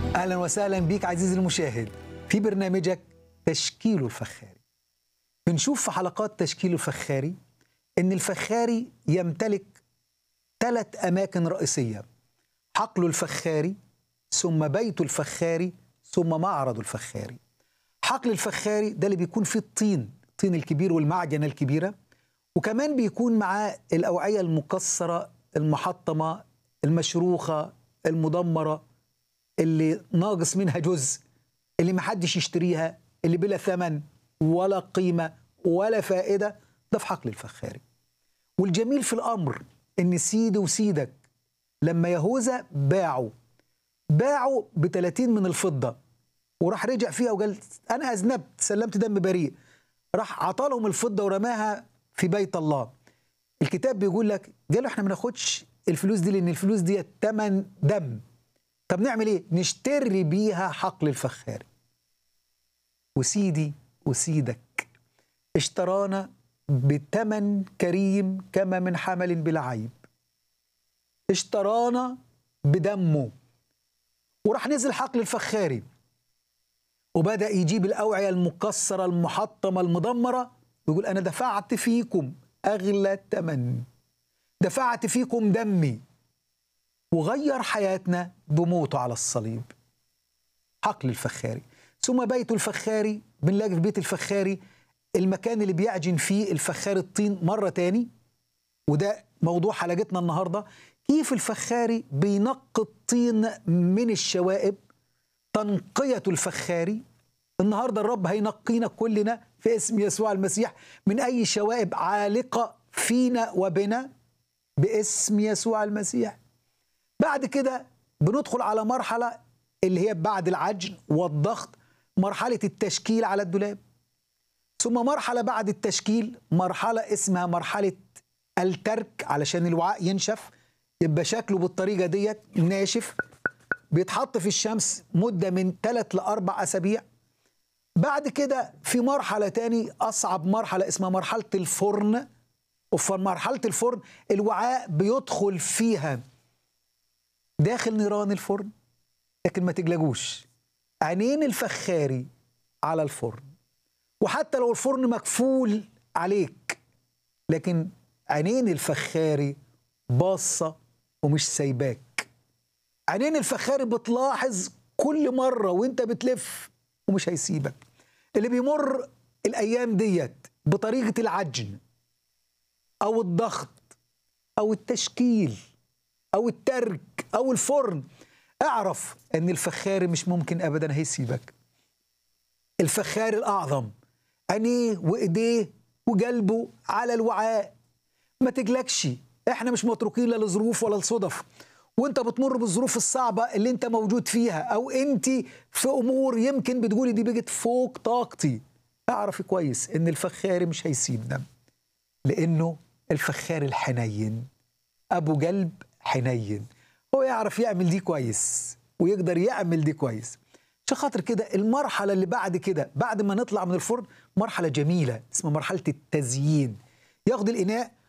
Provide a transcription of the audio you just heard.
اهلا وسهلا بيك عزيزي المشاهد في برنامجك تشكيل الفخاري بنشوف في حلقات تشكيل الفخاري ان الفخاري يمتلك ثلاث اماكن رئيسيه حقل الفخاري ثم بيت الفخاري ثم معرض الفخاري حقل الفخاري ده اللي بيكون فيه الطين الطين الكبير والمعجنه الكبيره وكمان بيكون معاه الاوعيه المكسره المحطمه المشروخه المدمره اللي ناقص منها جزء اللي محدش يشتريها اللي بلا ثمن ولا قيمة ولا فائدة ده في حقل الفخاري والجميل في الأمر إن سيدي وسيدك لما يهوذا باعوا باعوا ب 30 من الفضة وراح رجع فيها وقال أنا أذنبت سلمت دم بريء راح عطالهم الفضة ورماها في بيت الله الكتاب بيقول لك قالوا احنا ما ناخدش الفلوس دي لأن الفلوس دي تمن دم طب نعمل ايه؟ نشتري بيها حقل الفخاري. وسيدي وسيدك اشترانا بثمن كريم كما من حمل بلا عيب. اشترانا بدمه وراح نزل حقل الفخاري وبدأ يجيب الأوعية المكسرة المحطمة المدمرة ويقول أنا دفعت فيكم أغلى ثمن دفعت فيكم دمي وغير حياتنا بموته على الصليب حقل الفخاري ثم بيت الفخاري بنلاقي في بيت الفخاري المكان اللي بيعجن فيه الفخار الطين مرة تاني وده موضوع حلقتنا النهاردة كيف الفخاري بينقي الطين من الشوائب تنقية الفخاري النهاردة الرب هينقينا كلنا في اسم يسوع المسيح من أي شوائب عالقة فينا وبنا باسم يسوع المسيح بعد كده بندخل على مرحلة اللي هي بعد العجن والضغط مرحلة التشكيل على الدولاب ثم مرحلة بعد التشكيل مرحلة اسمها مرحلة الترك علشان الوعاء ينشف يبقى شكله بالطريقة ديت ناشف بيتحط في الشمس مدة من ثلاث لأربع أسابيع بعد كده في مرحلة تاني أصعب مرحلة اسمها مرحلة الفرن وفي مرحلة الفرن الوعاء بيدخل فيها داخل نيران الفرن لكن ما تقلقوش عينين الفخاري على الفرن وحتى لو الفرن مكفول عليك لكن عينين الفخاري باصة ومش سايباك عينين الفخاري بتلاحظ كل مرة وانت بتلف ومش هيسيبك اللي بيمر الأيام ديت بطريقة العجن أو الضغط أو التشكيل او الترك او الفرن اعرف ان الفخاري مش ممكن ابدا هيسيبك الفخاري الاعظم عينيه وايديه وقلبه على الوعاء ما تقلقش احنا مش متروكين لا لظروف ولا لصدف وانت بتمر بالظروف الصعبة اللي انت موجود فيها او انت في امور يمكن بتقولي دي بقت فوق طاقتي اعرف كويس ان الفخاري مش هيسيبنا لانه الفخاري الحنين ابو قلب حنين هو يعرف يعمل دي كويس ويقدر يعمل دي كويس عشان خاطر كده المرحله اللي بعد كده بعد ما نطلع من الفرن مرحله جميله اسمها مرحله التزيين ياخد الاناء